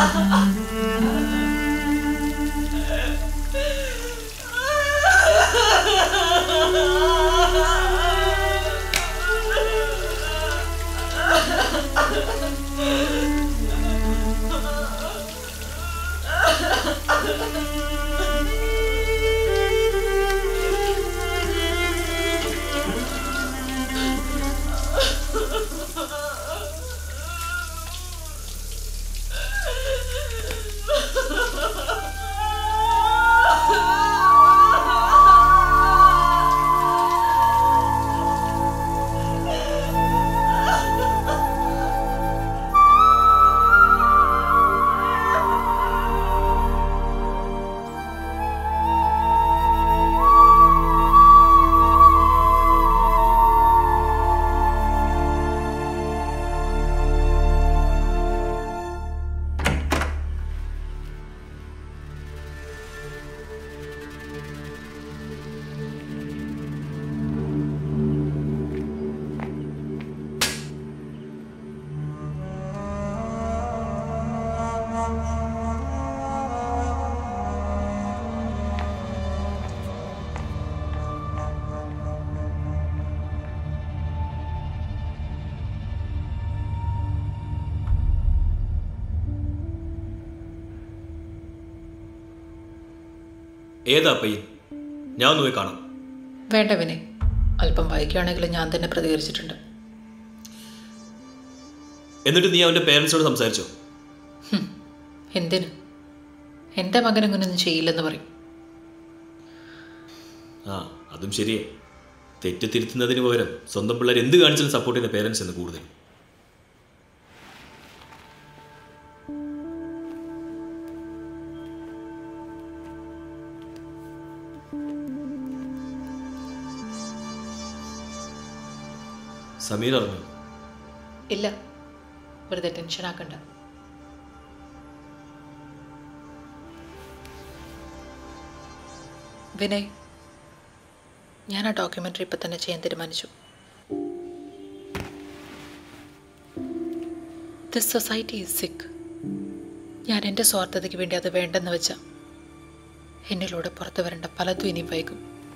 ഏതാ പയ്യൻ ഞാൻ ഒന്ന് പോയി കാണാം വേണ്ട വിനയ് അല്പം വൈകിയാണെങ്കിലും ഞാൻ തന്നെ പ്രതികരിച്ചിട്ടുണ്ട് എന്നിട്ട് നീ അവൻ്റെ പേരൻസിനോട് സംസാരിച്ചോ എന്തിന് എൻ്റെ മകൻ അങ്ങനെയൊന്നും ചെയ്യില്ലെന്ന് പറയും ആ അതും ശരിയേ തെറ്റ് തിരുത്തുന്നതിന് പകരം സ്വന്തം പിള്ളേർ എന്ത് കാണിച്ചാലും സപ്പോർട്ട് ചെയ്യുന്ന പേരൻസ് എന്ന് കൂടുതൽ സമീർ അറിഞ്ഞു ഇല്ല വെറുതെ ടെൻഷൻ ആക്കണ്ട വിനയ് ഞാൻ ആ ഡോക്യുമെൻ്ററി ഇപ്പം തന്നെ ചെയ്യാൻ തീരുമാനിച്ചു ദിസ് സൊസൈറ്റി ഈസ് സിക്ക് ഞാൻ എൻ്റെ സ്വാർത്ഥതയ്ക്ക് വേണ്ടി അത് വേണ്ടെന്ന് വെച്ച എന്നിലൂടെ പുറത്തു വരേണ്ട പലതും ഇനി വൈകും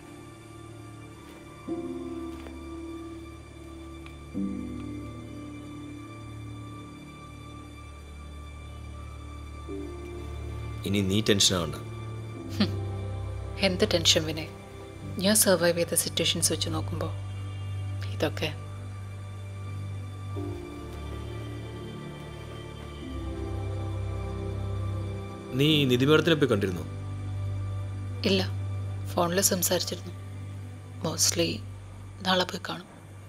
ഇനി നീ ടെൻഷൻ ആവണ്ട എന്ത് ടെൻഷൻ വിനയ് ഞാൻ സർവൈവ് ചെയ്ത സിറ്റുവേഷൻസ് വെച്ച് നോക്കുമ്പോൾ ഇതൊക്കെ നീ നിധി മേഡത്തിനെ പോയി കണ്ടിരുന്നോ ഇല്ല ഫോണിൽ സംസാരിച്ചിരുന്നു മോസ്റ്റ്ലി നാളെ പോയി കാണും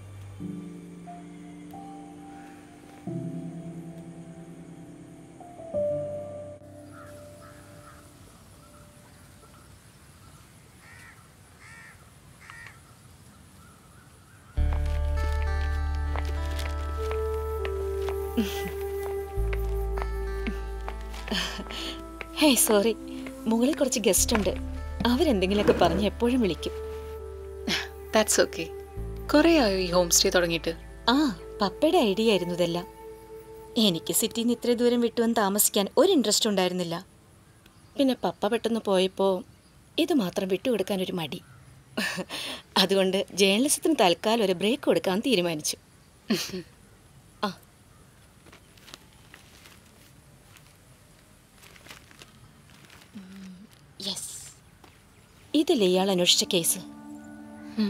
ഹേയ് സോറി മുകളിൽ കുറച്ച് ഗസ്റ്റ് ഉണ്ട് അവരെന്തെങ്കിലുമൊക്കെ പറഞ്ഞ് എപ്പോഴും വിളിക്കും ദാറ്റ്സ് ഓക്കെ കുറേ ആയോ ഈ ഹോം സ്റ്റേ തുടങ്ങിയിട്ട് ആ പപ്പയുടെ ഐഡിയ ആയിരുന്നു ഇതെല്ലാം എനിക്ക് സിറ്റിയിൽ നിന്ന് ഇത്ര ദൂരം വിട്ടുവന്ന് താമസിക്കാൻ ഒരു ഇൻട്രസ്റ്റ് ഉണ്ടായിരുന്നില്ല പിന്നെ പപ്പ പെട്ടെന്ന് പോയപ്പോൾ ഇത് മാത്രം വിട്ടുകൊടുക്കാൻ ഒരു മടി അതുകൊണ്ട് ജേർണലിസത്തിന് തൽക്കാലം ഒരു ബ്രേക്ക് കൊടുക്കാൻ തീരുമാനിച്ചു ആ യെസ് ഇതല്ലേ ഇയാൾ അന്വേഷിച്ച കേസ് ഉം.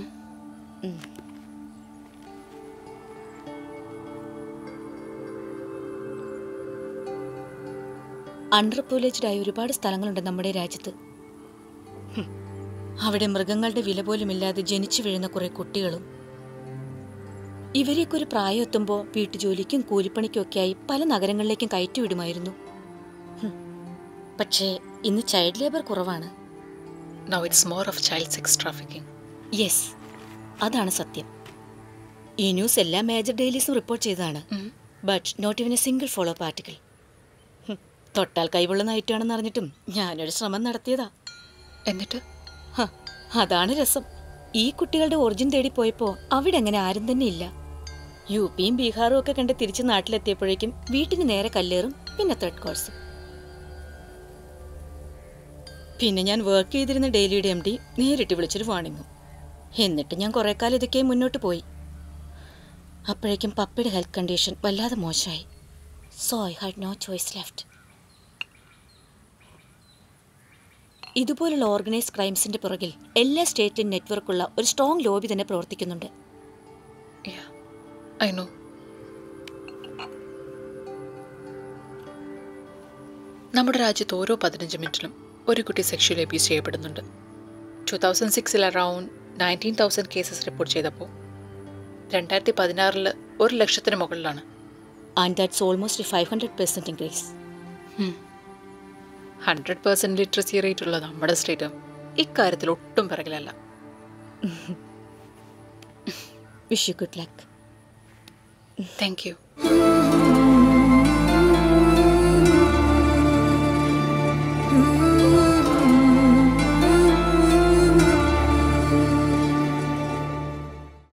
അണ്ടർ പോലേജ്ഡ് ആയ ഒരുപാട് സ്ഥലങ്ങളുണ്ട് നമ്മുടെ രാജ്യത്ത് ഹും. അവിടെ മൃഗങ്ങളുടെ വില പോലുമില്ലാതെ ജനിച്ചു വീഴുന്ന കുറെ കുട്ടികളും ഇവരെയൊക്കെ ഒരു പ്രായം എത്തുമ്പോൾ വീട്ടുജോലിക്കും കൂലിപ്പണിക്കും ഒക്കെയായി പല നഗരങ്ങളിലേക്കും കയറ്റിവിടുമായിരുന്നു ഹും. പക്ഷേ ഇന്ന് ചൈൽഡ് ലേബർ കുറവാണ് now it's more of child sex trafficking yes അതാണ് സത്യം ഈ ന്യൂസ് എല്ലാ മേജർ ഡെയിലീസും റിപ്പോർട്ട് ചെയ്തതാണ് but not even a single follow particle തൊട്ടാൽ കൈവെള്ളുന്ന ഐറ്റമാണെന്ന് അറിഞ്ഞിട്ടും ഞാനൊരു ശ്രമം നടത്തിയതാ എന്നിട്ട് ഹ, അതാണ് രസം ഈ കുട്ടികളുടെ ഒറിജിൻ തേടി പോയപ്പോൾ അവിടെ അങ്ങനെ ആരും തന്നെ ഇല്ല യു പിയും ബീഹാറും ഒക്കെ കണ്ട് തിരിച്ച് നാട്ടിലെത്തിയപ്പോഴേക്കും വീട്ടിന് നേരെ കല്ലേറും പിന്നെ ത്രെഡ് കോഴ്സും പിന്നെ ഞാൻ വർക്ക് ചെയ്തിരുന്ന ഡെയിലിയുടെ എം ഡി നേരിട്ട് വിളിച്ചൊരു വാണിങ്ങും എന്നിട്ട് ഞാൻ കുറേ കാലം ഇതൊക്കെ മുന്നോട്ട് പോയി അപ്പോഴേക്കും പപ്പയുടെ ഹെൽത്ത് കണ്ടീഷൻ വല്ലാതെ മോശമായി so I had no choice left ഇതുപോലുള്ള ഓർഗനൈസ്ഡ് ക്രൈംസിന്റെ പുറകിൽ എല്ലാ സ്റ്റേറ്റിലും നെറ്റ്വർക്കുള്ള ഒരു സ്ട്രോങ് ലോബി തന്നെ പ്രവർത്തിക്കുന്നുണ്ട് ഐ നോ നമ്മുടെ രാജ്യത്ത് ഓരോ പതിനഞ്ച് മിനിറ്റിലും ഒരു കുട്ടി സെക്ഷൽ അബ്യൂസ് ചെയ്യപ്പെടുന്നുണ്ട് ടു തൗസൻഡ് സിക്സിൽ around nineteen thousand cases report ചെയ്തപ്പോൾ രണ്ടായിരത്തി പതിനാറിൽ ഒരു ലക്ഷത്തിന് മുകളിലാണ് and that's almost five hundred percent increase hundred percent literacy rate ഉള്ള നമ്മുടെ സ്റ്റേറ്റ് ഇക്കാര്യത്തിൽ ഒട്ടും പിറകിലല്ല wish you good luck thank U